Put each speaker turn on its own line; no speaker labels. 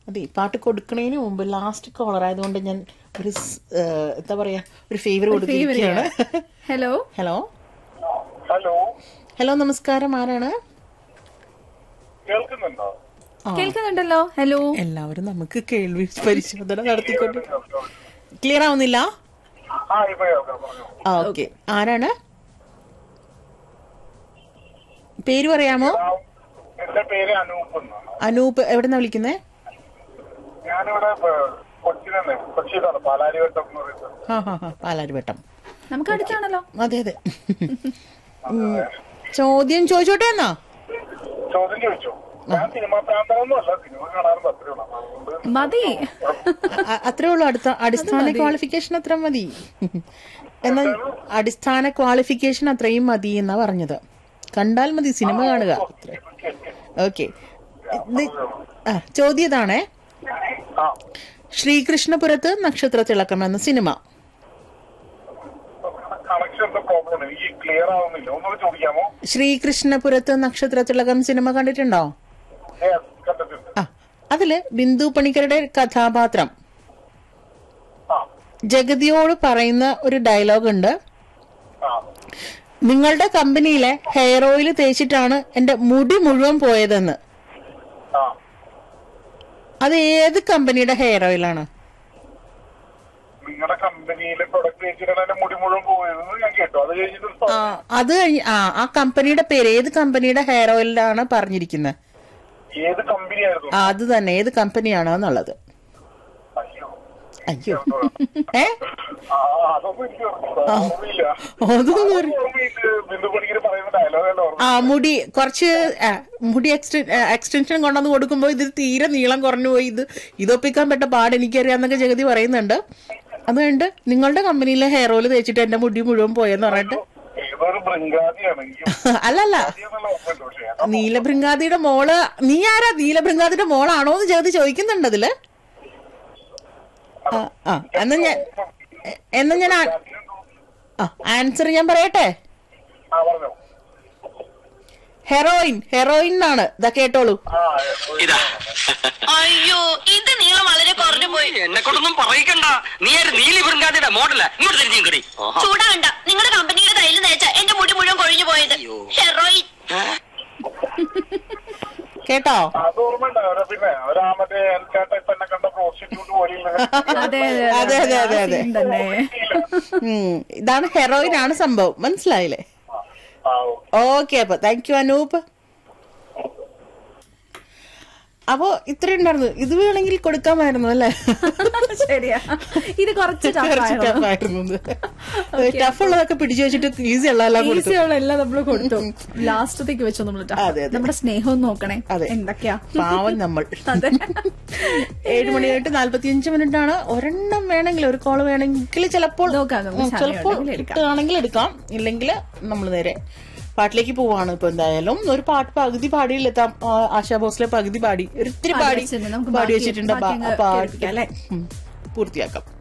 അതെ പാട്ട് കൊടുക്കണതിന് മുമ്പ് ലാസ്റ്റ് കോളർ ആയതുകൊണ്ട് ഞാൻ ഒരു സ്- ഏഹ്, എന്താ പറയാ ഒരു ഫേവർ കൊടുത്തിരിക്കുകയാണ്
ഹലോ
ഹലോ
ഹലോ
ഹലോ നമസ്കാരം ആരാണ്
കേൾക്കുന്നുണ്ടോ
കേൾക്കുന്നുണ്ടല്ലോ ഹലോ
എല്ലാവരും നമുക്ക് കേൾവി പരിശോധന നടത്തിക്കൊണ്ട് ക്ലിയർ ആവുന്നില്ല
ആ ഇപ്പൊ കേൾക്കാം പറഞ്ഞു
ആ ഓക്കെ ആരാണ് പേര് പറയാമോ
ആ, എന്റെ പേര് അനൂപ് എന്നാണ്
അനൂപ് എവിടെന്നാ വിളിക്കുന്നേ
ഞാനിവിടെ ഏഹ്, കൊച്ചിനെ കൊച്ചിയിലാണ് പാലാരിവട്ടം എന്ന് പറയുന്നത്
ആ ഹാ ഹാ പാലാരിവട്ടം
നമുക്ക് അടുത്താണല്ലോ
അതെ അതെ ഉം. ചോദ്യം ചോദിച്ചോട്ടെ എന്നാ
ചോദ്യം ചോദിച്ചു ഞാൻ സിനിമാ പ്രാന്തമൊന്നും അല്ല സിനിമ കാണാറുണ്ട് അത്രേ ഉള്ളൂ അതുകൊണ്ട്
മതി
അ- അത്രേ ഉള്ളൂ അടുത്ത അടിസ്ഥാന ക്വാളിഫിക്കേഷൻ അത്ര മതി എന്നാൽ അടിസ്ഥാന ക്വാളിഫിക്കേഷൻ അത്രയും മതി എന്നാ പറഞ്ഞത് കണ്ടാൽ മതി സിനിമ കാണുക ഓക്കെ ആ ചോദ്യം ഇതാണേ
ആ
ശ്രീകൃഷ്ണപുരത്ത് നക്ഷത്ര തിളക്കം എന്ന സിനിമ
കണക്ഷന്റെ പ്രോബ്ലം എനിക്ക് ക്ലിയർ ആവുന്നില്ല ഒന്നുകൂടി ചോദിക്കാമോ
ശ്രീകൃഷ്ണപുരത്ത് നക്ഷത്ര തിളക്കം സിനിമ കണ്ടിട്ടുണ്ടോ
Yes, കണ്ടിട്ടുണ്ട്
ആ അതില് ബിന്ദു പണിക്കരുടെ കഥാപാത്രം
ആ
ജഗതിയോട് പറയുന്ന ഒരു ഡയലോഗ് ഉണ്ട്
ആ
നിങ്ങളുടെ കമ്പനിയിലെ ഹെയർ ഓയിൽ തേച്ചിട്ടാണ് എന്റെ മുടി മുഴുവൻ പോയതെന്ന്
ആ
അത് ഏത് കമ്പനിയുടെ ഹെയർ ഓയിലാണ്
നിങ്ങളുടെ കമ്പനിയിലെ പ്രൊഡക്റ്റ് വെച്ചിട്ടാണ് എന്റെ മുടി മുഴുവൻ പോയതെന്ന് ഞാൻ കേട്ടു അത് കഴിഞ്ഞിട്ട്
ആ അത് കഴിഞ്ഞ് ആ ആ കമ്പനിയുടെ പേര് ഏത് കമ്പനിയുടെ ഹെയർ ഓയിലാണ് പറഞ്ഞിരിക്കുന്നത്
ഏത് കമ്പനി ആയിരുന്നു
ആ അത് തന്നെ ഏത് കമ്പനിയാണ് എന്നുള്ളത്
അയ്യോ
അയ്യോ ഏ
ആ, അതൊന്നും എനിക്ക് ഓർമ്മയില്ല
അതൊന്നും ഒരു-
ഓർമ്മയില്ല ബിന്ദു പണിക്കര് പറയുന്ന ഡയലോഗല്ല ഓർമ്മ
ആ മുടി കുറച്ച് ആ, മുടി എക്സ്റ്റെ എക്സ്റ്റൻഷൻ കൊണ്ടുവന്ന് കൊടുക്കുമ്പോൾ ഇത് തീരെ നീളം കുറഞ്ഞു പോയി ഇത് ഇതൊപ്പിക്കാൻ പെട്ട പാട് എനിക്കറിയാന്നൊക്കെ ജഗതി പറയുന്നുണ്ട് അത് കഴിഞ്ഞിട്ട് നിങ്ങളുടെ കമ്പനിയിലെ ഹെയർ ഓയിൽ തേച്ചിട്ട് എന്റെ മുടി മുഴുവൻ പോയെന്ന് പറഞ്ഞിട്ട്
ഏതൊരു ബൃങ്കാതിയാണ് എനിക്ക്
അല്ലല്ല
എന്നുള്ള ഓർമ്മയുണ്ട് പക്ഷേ
നീലഭൃങ്കാതിയുടെ മോള് നീ ആരാ നീലഭൃങ്കാതിയുടെ മോളാണോ എന്ന് ജഗതി ചോദിക്കുന്നുണ്ട് അതില് ആ ആ എന്നാ ഞാൻ എ- എന്നാ ഞാൻ ആ- ആ ആൻസർ ഞാൻ പറയട്ടെ
ആ പറഞ്ഞോ
ഹെറോയിൻ ഹെറോയിൻ എന്നാണ് ഇതാ കേട്ടോളൂ
ആ
ഇതാ
അയ്യോ ഇത് നീളം വളരെ കുറഞ്ഞു പോയി
എന്നെ കൊണ്ടൊന്നും പറയിക്കണ്ട നീ ഒരു നീലി വൃങ്കാതിയുടെ മോഡല ഇങ്ങോട്ട് തിരിഞ്ഞു കടി
ചൂടാകണ്ട നിങ്ങളുടെ കമ്പനിയുടെ തൈല് തേച്ച എന്റെ മുടി മുഴുവൻ കൊഴിഞ്ഞു പോയത് ഹെറോയിൻ
കേട്ടോ
അത് ഓർമ്മയുണ്ട് അവരെ പിന്നെ അവരാ മറ്റേ എൽക്കാട്ട ഇപ്പൊ എന്നെ കണ്ട പ്രോസ്റ്റിറ്റ്യൂട്ട് പോലെ
അതെ
അതെ, അതെ, അതെ, അതെ.
scene തന്നെ
ഉം, ഇതാണ് ഹെറോയിൻ ആണ് സംഭവം മനസ്സിലായില്ലേ
ആ
ഓക്കെ അപ്പൊ താങ്ക് യു അനൂപ് അപ്പോ ഇത്രയും ഉണ്ടായിരുന്നു ഇത് വേണമെങ്കിൽ കൊടുക്കാമായിരുന്നു അല്ലേ
ശരിയാ ഇത് കുറച്ച്
ടഫ് ആയിരുന്നു ടഫ് ഉള്ളതൊക്കെ പിടിച്ചു വെച്ചിട്ട് ഈസി ഉള്ളതെല്ലാം കൊടുത്തു
ഈസിയുള്ള എല്ലാം നമ്മൾ കൊടുത്തു ലാസ്റ്റത്തേക്ക് വെച്ചോ നമ്മൾ
അതെ, അതെ.
നമ്മുടെ സ്നേഹം നോക്കണേ
അതെ.
എന്തൊക്കെയാ
പാവം നമ്മൾ
അതെ
ഏഴ് മണിയായിട്ട് നാല്പത്തിയഞ്ച് മിനിറ്റ് ആണ് ഒരെണ്ണം വേണമെങ്കിൽ ഒരു കോള് വേണമെങ്കിൽ ചിലപ്പോൾ
നോക്കാം, നമുക്ക്
ഉം, ചിലപ്പോൾ
സമയമുണ്ടെങ്കിൽ എടുക്കാം.
കിട്ടുകയാണെങ്കിൽ എടുക്കാം ഇല്ലെങ്കിൽ നമ്മൾ നേരെ പാട്ടിലേക്ക് പോവാണ് ഇപ്പൊ എന്തായാലും ഒരു പാട്ട് പകുതി പാടിയിലെത്താം ആ, ആശാ ഭോസ്ലെ പകുതി പാടി ഒരിത്തിരി
പാടി
പാടി
വെച്ചിട്ടുണ്ട്. നമുക്ക്
പാടി
ബാക്കി-
വെച്ചിട്ടുണ്ട് അപ്പൊ
ബാക്കി അങ്ങ്
ആ പാട്ട്
കേൾപ്പിക്കാം, അല്ലേ?
ഉം, പൂർത്തിയാക്കാം